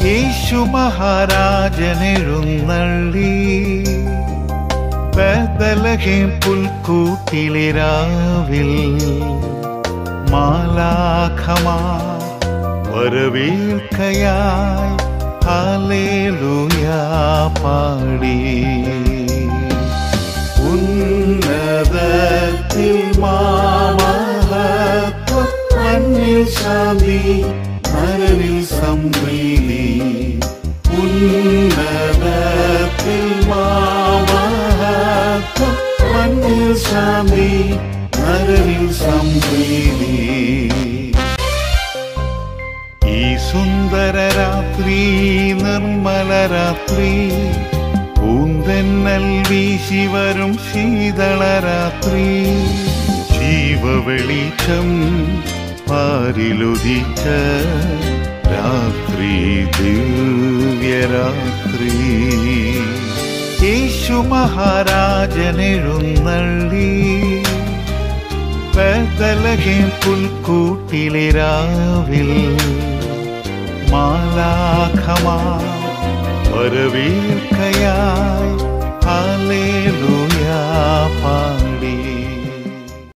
യേശു മഹാരാജനെഴുന്നള്ളി Bethlehem പുൽക്കൂട്ടിലിരാവിൽ മാലാഖമാ വരവേൽക്കയായി ഹല്ലേലൂയാ പാടി ഉന്നതത്തിൽ മാമഹത്വം മണ്ണിൽ ശാന്തി നരനിൽ സംപ്രീതി ഉന്നതത്തിൽ മാമഹത്വം മണ്ണിൽ ശാന്തി നരനിൽ സംപ്രീതി ഈ സുന്ദര രാത്രി നിർമ്മല രാത്രി പൂന്തെന്നൽ വീശി വരും ശീതള രാത്രി ജീവവെളിച്ചം പാരിലുദിച്ച രാത്രി ദിവ്യരാത്രി യേശു മഹാരാജനെഴുന്നള്ളി ബദലഹേം പുൽക്കൂട്ടിലിരാവിൽ മാലാഖമാ വരവേൽക്കയായി ഹല്ലേലൂയ